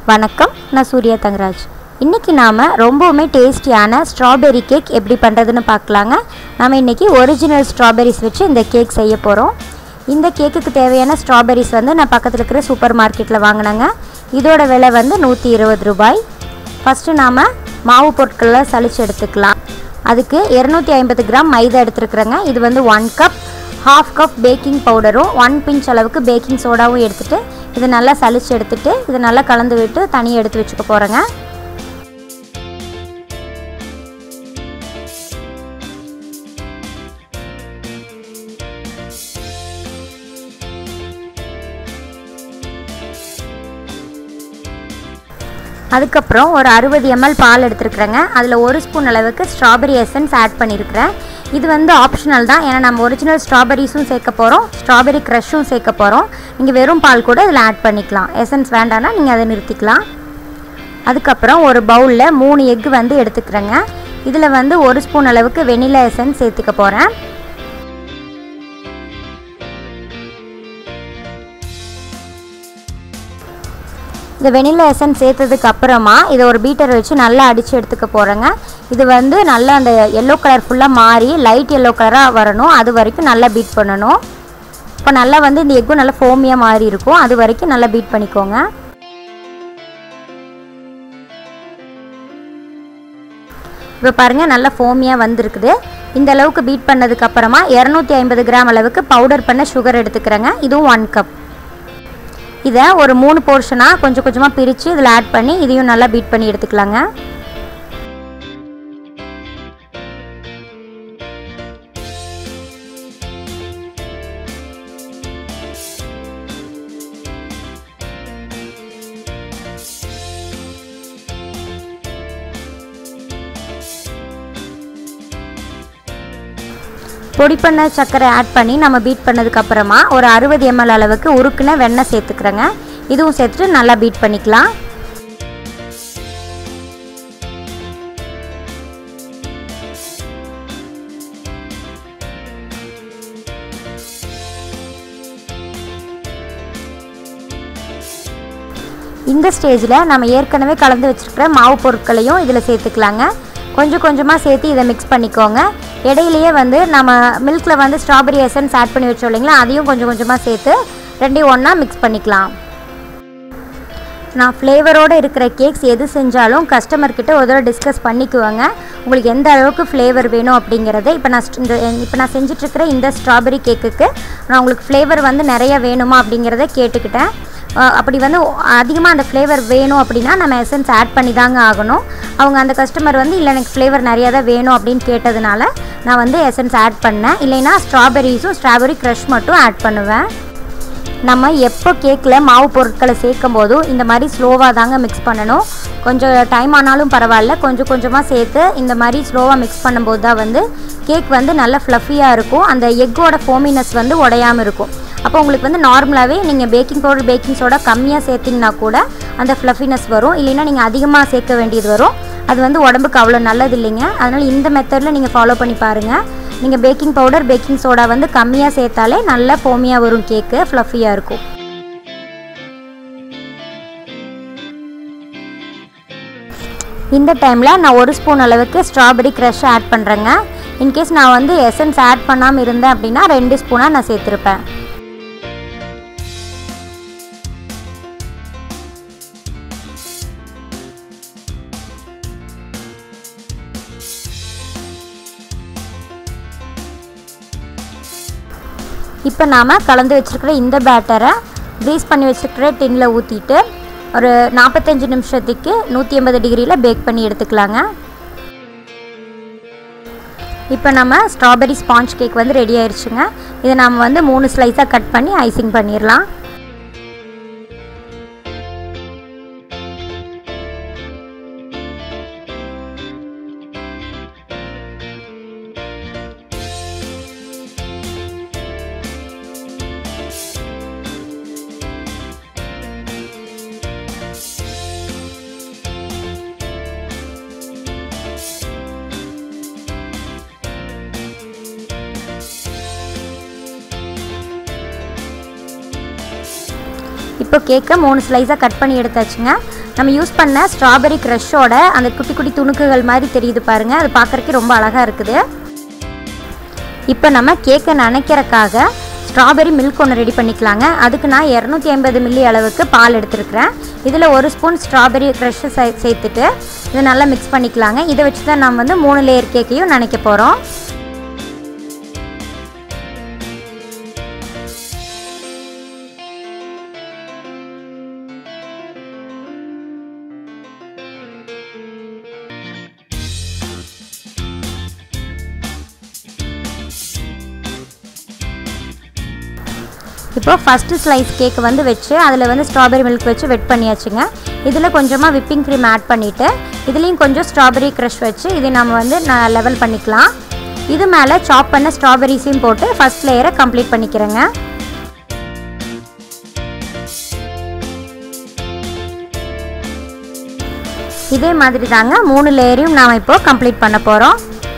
வணக்கம் நான் சூர்யா தங்கராஜ் இன்றைக்கி நாம் ரொம்பவுமே டேஸ்டியான ஸ்ட்ராபெரி கேக் எப்படி பண்ணுறதுன்னு பார்க்கலாங்க நம்ம இன்றைக்கி ஒரிஜினல் ஸ்ட்ராபெரிஸ் வச்சு இந்த கேக் செய்ய போகிறோம் இந்த கேக்குக்கு தேவையான ஸ்ட்ராபெரிஸ் வந்து நான் பக்கத்தில் இருக்கிற சூப்பர் மார்க்கெட்டில் வாங்கினேங்க இதோட விலை வந்து நூற்றி இருபது ரூபாய் ஃபஸ்ட்டு நாம் மாவு பொருட்களை சலிச்சு எடுத்துக்கலாம் அதுக்கு இரநூத்தி ஐம்பது கிராம் மைதா எடுத்துருக்குறேங்க இது வந்து one cup half cup baking பவுடரும் ஒன் பிஞ்ச் அளவுக்கு பேக்கிங் சோடாவும் எடுத்துகிட்டு இதை நல்லா சலிச்சு எடுத்துட்டு இதை நல்லா கலந்து விட்டு தனியாக எடுத்து வச்சுக்க போகிறேங்க அதுக்கப்புறம் ஒரு அறுபது எம்எல் பால் எடுத்துருக்குறேங்க அதில் ஒரு ஸ்பூன் அளவுக்கு ஸ்ட்ராபெரி எசன்ஸ் ஆட் பண்ணியிருக்கிறேன் இது வந்து ஆப்ஷனல் தான் ஏன்னா நம்ம ஒரிஜினல் ஸ்ட்ராபெரிஸும் சேர்க்க போகிறோம் ஸ்ட்ராபெரி க்ரஷும் சேர்க்க போகிறோம் நீங்கள் வெறும் பால் கூட இதில் ஆட் பண்ணிக்கலாம் எசன்ஸ் வேண்டாம்னா நீங்கள் அதை நிறுத்திக்கலாம் அதுக்கப்புறம் ஒரு பவுலில் மூணு எக்கு வந்து எடுத்துக்கிறேங்க இதில் வந்து ஒரு ஸ்பூன் அளவுக்கு வெனிலா எசன்ஸ் சேர்த்துக்க போகிறேன் இந்த வெனிலா எசன்ஸ் சேர்த்ததுக்கு அப்புறமா இதை ஒரு பீட்டர் வச்சு நல்லா அடித்து எடுத்துக்க போகிறேங்க இது வந்து நல்லா அந்த எல்லோ கலர் ஃபுல்லாக மாறி லைட் எல்லோ கலராக வரணும் அது வரைக்கும் நல்லா பீட் பண்ணணும் இப்போ நல்லா வந்து இந்த எக்கும் நல்லா ஃபோமியாக மாறி இருக்கும் அது வரைக்கும் நல்லா பீட் பண்ணிக்கோங்க இப்போ பாருங்கள் நல்லா ஃபோமியாக வந்திருக்குது இந்த அளவுக்கு பீட் பண்ணதுக்கு அப்புறமா இரநூத்தி ஐம்பது கிராம் அளவுக்கு பவுடர் பண்ண சுகர் எடுத்துக்கிறேங்க இதுவும் ஒன் கப் இதை ஒரு மூணு போர்ஷனாக கொஞ்சம் கொஞ்சமாக பிரித்து இதில் ஆட் பண்ணி இதையும் நல்லா பீட் பண்ணி எடுத்துக்கலாங்க பொடி பண்ண சர்க்கரை ஆட் பண்ணி நம்ம பீட் பண்ணதுக்கு அப்புறமா ஒரு அறுபது எம்எல் அளவுக்கு உருக்குன வெண்ணெய் சேர்த்துக்கிறேங்க இதுவும் சேர்த்துட்டு நல்லா பீட் பண்ணிக்கலாம் இந்த ஸ்டேஜில் நம்ம ஏற்கனவே கலந்து வச்சுருக்கிற மாவு பொருட்களையும் இதில் சேர்த்துக்கலாங்க கொஞ்சம் கொஞ்சமாக சேர்த்து இதை மிக்ஸ் பண்ணிக்கோங்க இடையிலையே வந்து நம்ம மில்கில் வந்து ஸ்ட்ராபெரி எசன்ஸ் ஆட் பண்ணி வச்சோம் இல்லைங்களா அதையும் கொஞ்சம் கொஞ்சமாக சேர்த்து ரெண்டையும் ஒன்றா மிக்ஸ் பண்ணிக்கலாம் நான் ஃப்ளேவரோடு இருக்கிற கேக்ஸ் எது செஞ்சாலும் கஸ்டமர்கிட்ட ஒரு தடவை டிஸ்கஸ் பண்ணிக்குவாங்க உங்களுக்கு எந்த அளவுக்கு ஃப்ளேவர் வேணும் அப்படிங்கிறத இப்போ நான் இந்த இப்போ நான் செஞ்சிட்ருக்கிற இந்த ஸ்ட்ராபெரி கேக்குக்கு நான் உங்களுக்கு ஃப்ளேவர் வந்து நிறைய வேணுமா அப்படிங்கிறத கேட்டுக்கிட்டேன் அப்படி வந்து அதிகமாக அந்த ஃப்ளேவர் வேணும் அப்படின்னா நம்ம எசன்ஸ் ஆட் பண்ணி தாங்க ஆகணும் அவங்க அந்த கஸ்டமர் வந்து இல்லை எனக்கு ஃப்ளேவர் நிறையா தான் வேணும் அப்படின்னு கேட்டதுனால நான் வந்து எசன்ஸ் ஆட் பண்ணேன் இல்லைன்னா ஸ்ட்ராபெரிஸும் ஸ்ட்ராபெரி க்ரஷ் மட்டும் ஆட் பண்ணுவேன் நம்ம எப்போ கேக்கில் மாவு பொருட்களை சேர்க்கும் போதும் இந்த மாதிரி ஸ்லோவாக தாங்க மிக்ஸ் பண்ணணும் கொஞ்சம் டைம் ஆனாலும் பரவாயில்ல கொஞ்சம் கொஞ்சமாக சேர்த்து இந்த மாதிரி ஸ்லோவாக மிக்ஸ் பண்ணும்போது தான் வந்து கேக் வந்து நல்ல ஃப்ளஃபியாக இருக்கும் அந்த எக்கோட ஃபோமினஸ் வந்து உடையாமல் இருக்கும் அப்போ உங்களுக்கு வந்து நார்மலாகவே நீங்கள் பேக்கிங் பவுடர் பேக்கிங் சோடா கம்மியாக சேர்த்திங்கன்னா கூட அந்த ஃப்ளஃபினஸ் வரும் இல்லைன்னா நீங்கள் அதிகமாக சேர்க்க வேண்டியது வரும் அது வந்து உடம்புக்கு அவ்வளோ நல்லது இல்லைங்க அதனால் இந்த மெத்தடில் நீங்கள் ஃபாலோ பண்ணி பாருங்கள் நீங்கள் பேக்கிங் பவுடர் பேக்கிங் சோடா வந்து கம்மியாக சேர்த்தாலே நல்ல ஃபோமியாக வரும் கேக்கு ஃப்ளஃபியாக இருக்கும் இந்த டைமில் நான் ஒரு ஸ்பூன் அளவுக்கு ஸ்ட்ராபெரி க்ரஷ் ஆட் பண்ணுறேங்க இன்கேஸ் நான் வந்து எசன்ஸ் ஆட் பண்ணாமல் இருந்தேன் அப்படின்னா ரெண்டு ஸ்பூனாக நான் சேர்த்துருப்பேன் இப்போ நாம் கலந்து வச்சுருக்கிற இந்த பேட்டரை க்ரீஸ் பண்ணி வச்சுருக்கிற டின்னில் ஊற்றிட்டு ஒரு நாற்பத்தஞ்சு நிமிஷத்துக்கு நூற்றி ஐம்பது டிகிரியில் பேக் பண்ணி எடுத்துக்கலாங்க இப்போ நம்ம ஸ்ட்ராபெரி ஸ்பாஞ்ச் கேக் வந்து ரெடி ஆயிடுச்சுங்க இதை நம்ம வந்து மூணு ஸ்லைஸாக கட் பண்ணி ஐசிங் பண்ணிடலாம் இப்போ கேக்கை மூணு ஸ்லைஸாக கட் பண்ணி எடுத்தாச்சுங்க நம்ம யூஸ் பண்ண ஸ்ட்ராபெரி க்ரஷோட அந்த குட்டி குட்டி துணுக்குகள் மாதிரி தெரியுது பாருங்கள் அது பார்க்குறக்கே ரொம்ப அழகாக இருக்குது இப்போ நம்ம கேக்கை நனைக்கிறக்காக ஸ்ட்ராபெரி மில்க் ஒன்று ரெடி பண்ணிக்கலாங்க அதுக்கு நான் இரநூத்தி ஐம்பது மில்லி அளவுக்கு பால் எடுத்துருக்கிறேன் இதில் ஒரு ஸ்பூன் ஸ்ட்ராபெரி க்ரஷ்ஷு சே சேர்த்துட்டு இதை நல்லா மிக்ஸ் பண்ணிக்கலாங்க இதை வச்சு தான் நம்ம வந்து மூணு லேயர் கேக்கையும் நினைக்க போகிறோம் இப்போ ஃபஸ்ட்டு ஸ்லைஸ் கேக் வந்து வச்சு அதில் வந்து ஸ்ட்ராபெரி மில்க் வச்சு வெட் பண்ணியாச்சுங்க இதில் கொஞ்சமாக விப்பிங் க்ரீம் ஆட் பண்ணிவிட்டு இதுலேயும் கொஞ்சம் ஸ்ட்ராபெரி க்ரஷ் வச்சு இதை நம்ம வந்து நான் லெவல் பண்ணிக்கலாம் இது மேலே சாப் பண்ண ஸ்ட்ராபெரிஸையும் போட்டு ஃபஸ்ட் லேயரை கம்ப்ளீட் பண்ணிக்கிறேங்க இதே மாதிரி தாங்க மூணு லேயரையும் நாம் இப்போ கம்ப்ளீட் பண்ண போகிறோம்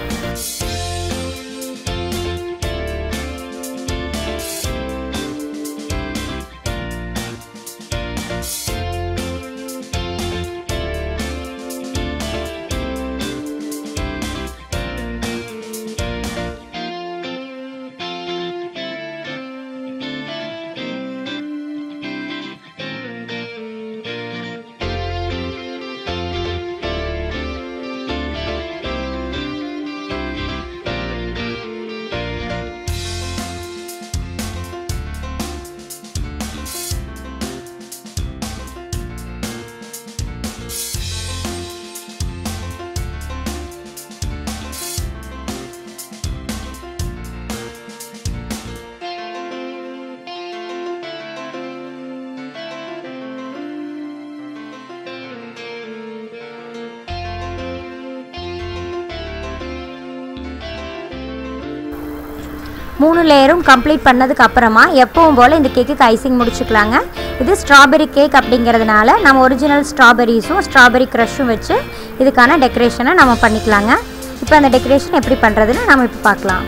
மூணு லேயரும் கம்ப்ளீட் பண்ணதுக்கு அப்புறமா எப்பவும் போல் இந்த கேக்குக்கு ஐசிங் முடிச்சுக்கலாங்க இது ஸ்ட்ராபெரி கேக் அப்படிங்கிறதுனால நம்ம ஒரிஜினல் ஸ்ட்ராபெரிஸும் ஸ்ட்ராபெரி க்ரஷும் வச்சு இதுக்கான டெக்கரேஷனை நம்ம பண்ணிக்கலாங்க இப்போ அந்த டெக்கரேஷன் எப்படி பண்ணுறதுன்னு நம்ம இப்போ பார்க்கலாம்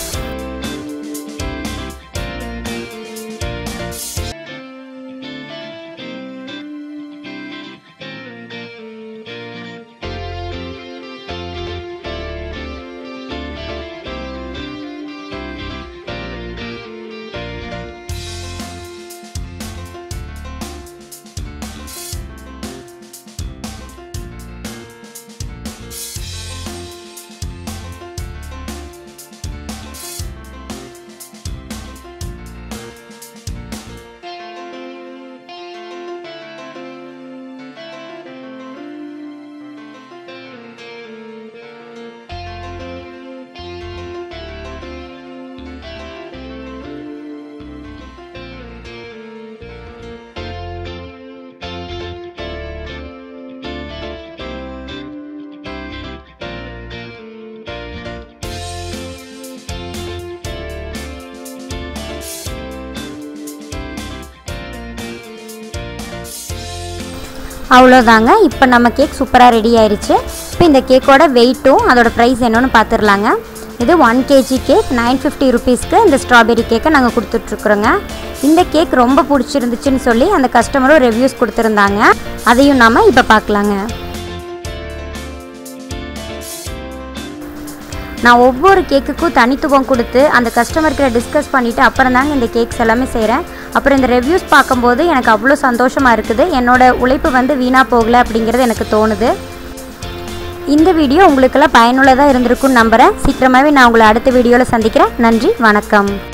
அவ்வளோதாங்க இப்போ நம்ம கேக் சூப்பராக ரெடி ஆயிடுச்சு இப்போ இந்த கேக்கோட வெயிட்டும் அதோட ப்ரைஸ் என்னன்னு பார்த்துடலாங்க இது one KG cake nine fifty ருபீஸ்க்கு இந்த ஸ்ட்ராபெரி கேக்கை நாங்கள் கொடுத்துட்ருக்குறோங்க இந்த கேக் ரொம்ப பிடிச்சிருந்துச்சுன்னு சொல்லி அந்த கஸ்டமரும் ரிவ்யூஸ் கொடுத்துருந்தாங்க அதையும் நாம் இப்போ பார்க்கலாங்க நான் ஒவ்வொரு கேக்குக்கும் தனித்துவம் கொடுத்து அந்த கஸ்டமர்கிட்ட டிஸ்கஸ் பண்ணிவிட்டு அப்புறம் தாங்க இந்த கேக்ஸ் எல்லாமே செய்கிறேன் அப்புறம் இந்த ரிவ்யூஸ் பார்க்கும்போது எனக்கு அவ்வளோ சந்தோஷமாக இருக்குது என்னோட உழைப்பு வந்து வீணாக போகலை அப்படிங்கிறது எனக்கு தோணுது இந்த வீடியோ உங்களுக்கெல்லாம் பயனுள்ளதாக இருந்திருக்கும்னு நம்புகிறேன் சீக்கிரமாகவே நான் உங்களை அடுத்த வீடியோவில் சந்திக்கிறேன் நன்றி வணக்கம்